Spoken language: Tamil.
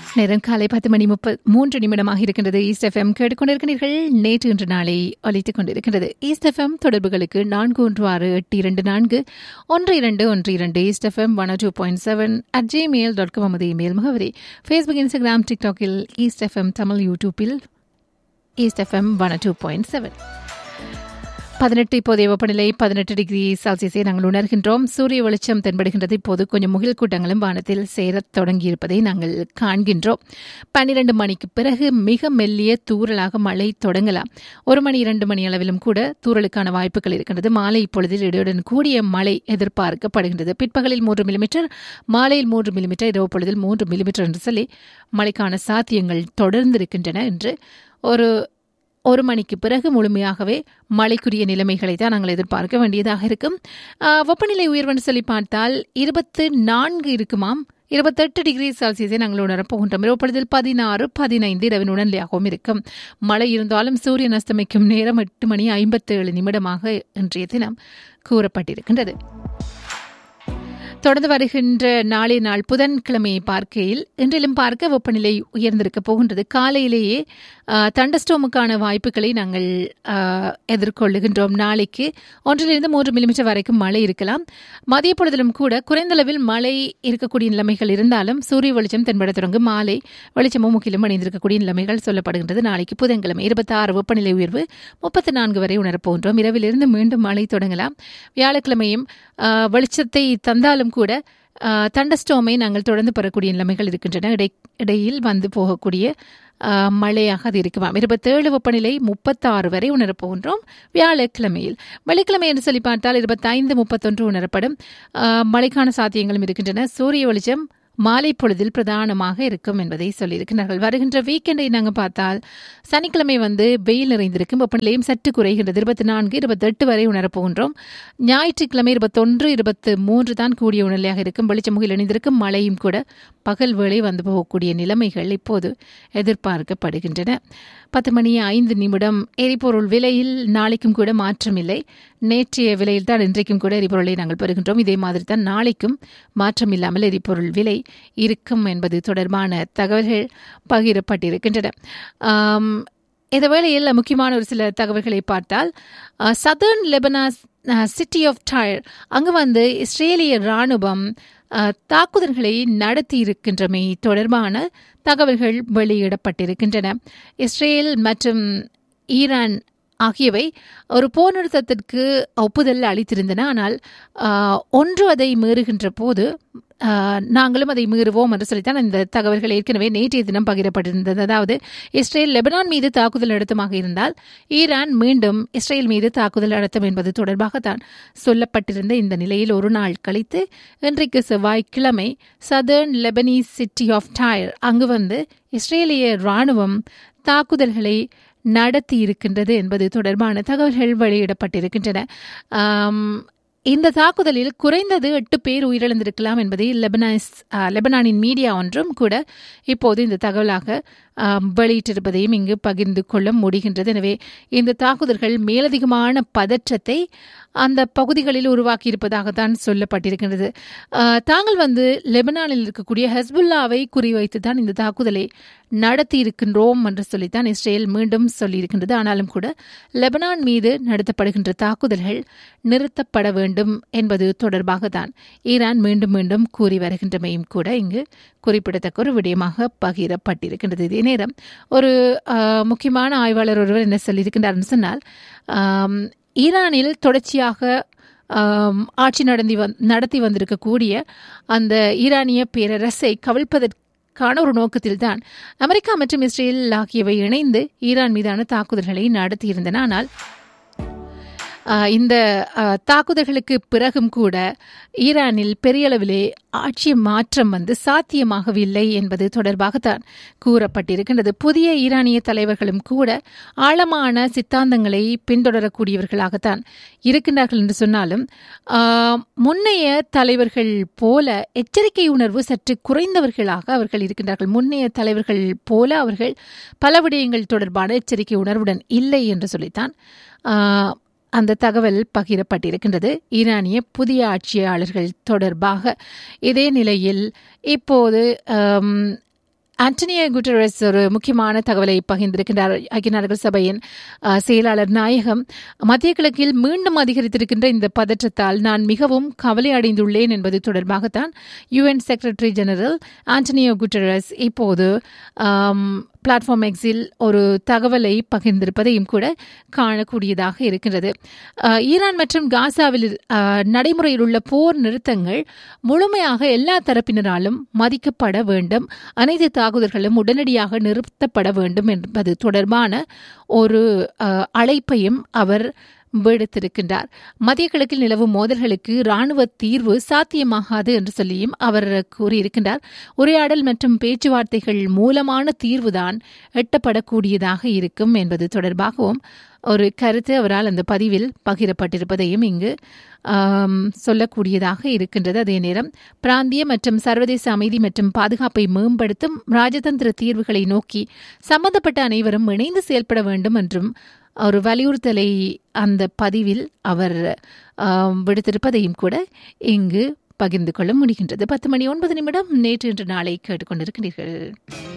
நேரம் காலை பத்து மணி முப்ப மூன்று நிமிடமாக இருக்கின்றது ஈஸ்ட் எஃப்எம் கேட்டுக்கொண்டிருக்கிறீர்கள் நேற்று இன்று நாளை ஒலித்துக் கொண்டிருக்கின்றது ஈஸ்ட் எஃப்எம் தொடர்புகளுக்கு நான்கு ஒன்று ஆறு எட்டு இரண்டு நான்கு ஒன்று இரண்டு ஒன்று இரண்டு east FM one two point seven at Gmail dot com நமது இமெயில் முகவரி ஃபேஸ்புக் இன்ஸ்டாகிராம் டிக்டாக்கில் ஈஸ்ட் எஃப்எம் தமிழ் யூடியூப்பில் east FM one two point seven பதினெட்டு இப்போதைய வெப்பநிலை பதினெட்டு டிகிரி செல்சியஸை நாங்கள் உணர்கின்றோம் சூரிய வெளிச்சம் தென்படுகின்றது இப்போது கொஞ்சம் முகில் கூட்டங்களும் வானத்தில் சேரத் தொடங்கியிருப்பதை நாங்கள் காண்கின்றோம் பன்னிரண்டு மணிக்கு பிறகு மிக மெல்லிய தூறலாக மழை தொடங்கலாம் ஒரு மணி இரண்டு மணி அளவிலும் கூட தூறலுக்கான வாய்ப்புகள் இருக்கின்றது மாலை இப்பொழுதில் இடையுடன் கூடிய மழை எதிர்பார்க்கப்படுகின்றது பிற்பகலில் மூன்று மில்லிமீட்டர் மாலையில் மூன்று மில்லிமீட்டர் இரவு பொழுதில் மூன்று மில்லிமீட்டர் என்று சொல்லி மழைக்கான சாத்தியங்கள் தொடர்ந்து இருக்கின்றன என்று ஒரு ஒரு மணிக்கு பிறகு முழுமையாகவே மழைக்குரிய நிலைமைகளை தான் நாங்கள் எதிர்பார்க்க வேண்டியதாக இருக்கும் ஆஹ், வெப்பநிலை உயர்வுன்னு சொல்லி பார்த்தால் இருபத்து நான்கு இருக்குமாம் இருபத்தெட்டு டிகிரி செல்சியஸை நாங்கள் உணரப் போகின்றோம் இரவு பொழுதில் பதினாறு பதினைந்து இரவின் உடனடியாகவும் இருக்கும் மழை இருந்தாலும் சூரியன் அஸ்தமிக்கும் நேரம் எட்டு மணி ஐம்பத்தேழு நிமிடமாக இன்றைய தினம் கூறப்பட்டிருக்கின்றது தொடர்ந்து வருகின்ற நாளை நாள் புதன்கிழமையை பார்க்கையில் இன்றிலும் பார்க்க வெப்பநிலை உயர்ந்திருக்க போகின்றது காலையிலேயே தண்டஸ்டோமுக்கான வாய்ப்புகளை நாங்கள் ஆ, எதிர்கொள்ளுகின்றோம் நாளைக்கு ஒன்றிலிருந்து மூன்று மில்லிமீட்டர் வரைக்கும் மழை இருக்கலாம் மதிய பொழுதிலும் கூட குறைந்த அளவில் மழை இருக்கக்கூடிய நிலைமைகள் இருந்தாலும் சூரிய வெளிச்சம் தென்பட தொடங்கும் மாலை வெளிச்சமும் முக்கிலும் அணிந்திருக்கக்கூடிய நிலைமைகள் சொல்லப்படுகின்றது நாளைக்கு புதன்கிழமை இருபத்தி ஆறு வெப்பநிலை உயர்வு முப்பத்தி நான்கு வரை உணரப்போகின்றோம் இரவிலிருந்து மீண்டும் மழை தொடங்கலாம் வியாழக்கிழமையும் ஆ, வெளிச்சத்தை தந்தாலும் கூட தண்டஸ்டோமை நாங்கள் தொடர்ந்து பெறக்கூடிய நிலைமைகள் இருக்கின்றன இடை இடையில் வந்து போகக்கூடிய ஆ, மழையாக அது இருக்குமாம் இருபத்தேழு வெப்பநிலை முப்பத்தாறு வரை உணரப்போகின்றோம் வியாழக்கிழமையில் வெள்ளிக்கிழமை என்று சொல்லி பார்த்தால் இருபத்தைந்து முப்பத்தொன்று உணரப்படும் ஆ, மழைக்கான சாத்தியங்களும் இருக்கின்றன சூரிய வெளிச்சம் மாலை பொழுதில் பிரதானமாக இருக்கும் என்பதை சொல்லியிருக்கிறார்கள் வருகின்ற வீக்கெண்டை நாங்கள் பார்த்தால் சனிக்கிழமை வந்து வெயில் நிறைந்திருக்கும் வெப்பநிலையும் சற்று குறைகின்றது இருபத்தி நான்கு இருபத்தெட்டு வரை உணரப்போகின்றோம் ஞாயிற்றுக்கிழமை இருபத்தொன்று இருபத்து மூன்று தான் கூடிய உணர்நிலையாக இருக்கும் வெளிச்சமுகில் இணைந்திருக்கும் மழையும் கூட பகல் வேளை வந்து போகக்கூடிய நிலைமைகள் இப்போது எதிர்பார்க்கப்படுகின்றன பத்து மணி ஐந்து நிமிடம் எரிபொருள் விலையில் நாளைக்கும் கூட மாற்றமில்லை நேற்றைய விலையில் தான் இன்றைக்கும் கூட எரிபொருளை நாங்கள் பெறுகின்றோம் இதே மாதிரி தான் நாளைக்கும் மாற்றம் இல்லாமல் எரிபொருள் விலை இருக்கும் என்பது தொடர்பான தகவல்கள் பகிரப்பட்டிருக்கின்றன ஆம், இந்த வேளையில் முக்கியமான ஒரு சில தகவல்களை பார்த்தால் southern Lebanese city of Tyre அங்கு வந்து இஸ்ரேலிய இராணுவம் அஹ், தாக்குதல்களை நடத்தி இருக்கின்றமை தொடர்பான தகவல்கள் வெளியிடப்பட்டிருக்கின்றன இஸ்ரேல் மற்றும் ஈரான் ஆகியவை ஒரு போர் நிறுத்தத்திற்கு ஒப்புதல் அளித்திருந்தன ஆனால் ஆஹ், ஒன்று அதை மீறுகின்ற போது ஆஹ், நாங்களும் அதை மீறுவோம் என்று சொல்லித்தான் இந்த தகவல்கள் ஏற்கனவே நேற்றைய தினம் பகிரப்பட்டிருந்தது அதாவது இஸ்ரேல் லெபனான் மீது தாக்குதல் நடத்துமாக இருந்தால் ஈரான் மீண்டும் இஸ்ரேல் மீது தாக்குதல் நடத்தும் என்பது தொடர்பாகத்தான் சொல்லப்பட்டிருந்த இந்த நிலையில் ஒரு நாள் கழித்து இன்றைக்கு செவ்வாய்க்கிழமை southern Lebanese city of Tyre அங்கு வந்து இஸ்ரேலிய ராணுவம் தாக்குதல்களை நடத்தி இருக்கின்றது என்பது தொடர்பான தகவல்கள் வெளியிடப்பட்டிருக்கின்றன ஆம், இந்த தாக்குதலில் குறைந்தது எட்டு பேர் உயிரிழந்திருக்கலாம் என்பதை லெபனாஸ் ஆ, லெபனானின் மீடியா ஒன்றும் கூட இப்போது இந்த தகவலாக ஆம், வெளியிட்டிருப்பதையும் இங்கு பகிர்ந்து கொள்ள முடிகின்றது எனவே இந்த தாக்குதல்கள் மேலதிகமான பதற்றத்தை அந்த பகுதிகளில் உருவாக்கியிருப்பதாகத்தான் சொல்லப்பட்டிருக்கின்றது ஆ, தாங்கள் வந்து லெபனானில் இருக்கக்கூடிய ஹெஸ்புல்லாவை குறிவைத்து தான் இந்த தாக்குதலை நடத்தி இருக்கின்றோம் என்று சொல்லித்தான் இஸ்ரேல் மீண்டும் சொல்லியிருக்கின்றது ஆனாலும் கூட லெபனான் மீது நடத்தப்படுகின்ற தாக்குதல்கள் நிறுத்தப்பட வேண்டும் என்பது தொடர்பாக தான் ஈரான் மீண்டும் மீண்டும் கூறி வருகின்றமையும் கூட இங்கு குறிப்பிடத்தக்க ஒரு விடயமாக பகிரப்பட்டிருக்கின்றது இதே நேரம் ஒரு ஆஹ், முக்கியமான ஆய்வாளர் ஒருவர் என்ன சொல்லியிருக்கின்றார்னு சொன்னால் ஆம், ஈரானில் தொடர்ச்சியாக ஆம், ஆட்சி நடத்தி வந் நடத்தி வந்திருக்கக்கூடிய அந்த ஈரானிய பேரரசை கவிழ்ப்பதற்கான ஒரு நோக்கத்தில்தான் அமெரிக்கா மற்றும் இஸ்ரேல் ஆகியவை இணைந்து ஈரான் மீதான தாக்குதல்களை நடத்தியிருந்தன ஆனால் ஆஹ், இந்த ஆஹ், தாக்குதல்களுக்கு பிறகும் கூட ஈரானில் பெரிய அளவிலே ஆட்சி மாற்றம் வந்து சாத்தியமாகவில்லை என்பது தொடர்பாகத்தான் கூறப்பட்டிருக்கின்றது புதிய ஈரானிய தலைவர்களும் கூட ஆழமான சித்தாந்தங்களை பின்தொடரக்கூடியவர்களாகத்தான் இருக்கின்றார்கள் என்று சொன்னாலும் ஆஹ், முன்னைய தலைவர்கள் போல எச்சரிக்கை உணர்வு சற்று குறைந்தவர்களாக அவர்கள் இருக்கின்றார்கள் முன்னைய தலைவர்கள் போல அவர்கள் பல விடயங்கள் தொடர்பான எச்சரிக்கை உணர்வுடன் இல்லை என்று சொல்லித்தான் ஆஹ், அந்த தகவல் பகிரப்பட்டிருக்கின்றது ஈரானிய புதிய ஆட்சியாளர்கள் தொடர்பாக இதே நிலையில் இப்போது ஆம், ஆண்டனியோ குட்டரஸ் ஒரு முக்கியமான தகவலை பகிர்ந்திருக்கின்றார் ஐக்கிய நாடுகள் சபையின் அஹ், செயலாளர் நாயகம் மத்திய கிழக்கில் மீண்டும் அதிகரித்திருக்கின்ற இந்த பதற்றத்தால் நான் மிகவும் கவலை அடைந்துள்ளேன் என்பது தொடர்பாகத்தான் UN secretary general Antonio Guterres இப்போது பிளாட்ஃபார்ம் எக்ஸில் ஒரு தகவலை பகிர்ந்திருப்பதையும் கூட காணக்கூடியதாக இருக்கின்றது அஹ், ஈரான் மற்றும் காசாவில் அஹ், நடைமுறையில் உள்ள போர் நிறுத்தங்கள் முழுமையாக எல்லா தரப்பினராலும் மதிக்கப்பட வேண்டும் அனைத்து தாக்குதல்களும் உடனடியாக நிறுத்தப்பட வேண்டும் என்பது தொடர்பான ஒரு அஹ், அழைப்பையும் அவர் விடுத்திருக்கின்றார் மத்திய கிழக்கில் நிலவும் மோதல்களுக்கு ராணுவ தீர்வு சாத்தியமாகாது என்று சொல்லியும் அவர் கூறியிருக்கின்றார் உரையாடல் மற்றும் பேச்சுவார்த்தைகள் மூலமான தீர்வுதான் எட்டப்படக்கூடியதாக இருக்கும் என்பது தொடர்பாகவும் ஒரு கருத்து அவரால் அந்த பதிவில் பகிரப்பட்டிருப்பதையும் இங்கு ஆம், சொல்லக்கூடியதாக இருக்கின்றது அதே நேரம் பிராந்திய மற்றும் சர்வதேச அமைதி மற்றும் பாதுகாப்பை மேம்படுத்தும் ராஜதந்திர தீர்வுகளை நோக்கி சம்பந்தப்பட்ட அனைவரும் இணைந்து செயல்பட வேண்டும் என்றும் ஒரு வலியுறுத்தலை அந்த பதிவில் அவர் ஆம், விடுத்திருப்பதையும் கூட இங்கு பகிர்ந்து கொள்ள முடிகின்றது பத்து மணி ஒன்பது நிமிடம் நேற்று இன்று நாளை கேட்டுக்கொண்டிருக்கிறீர்கள்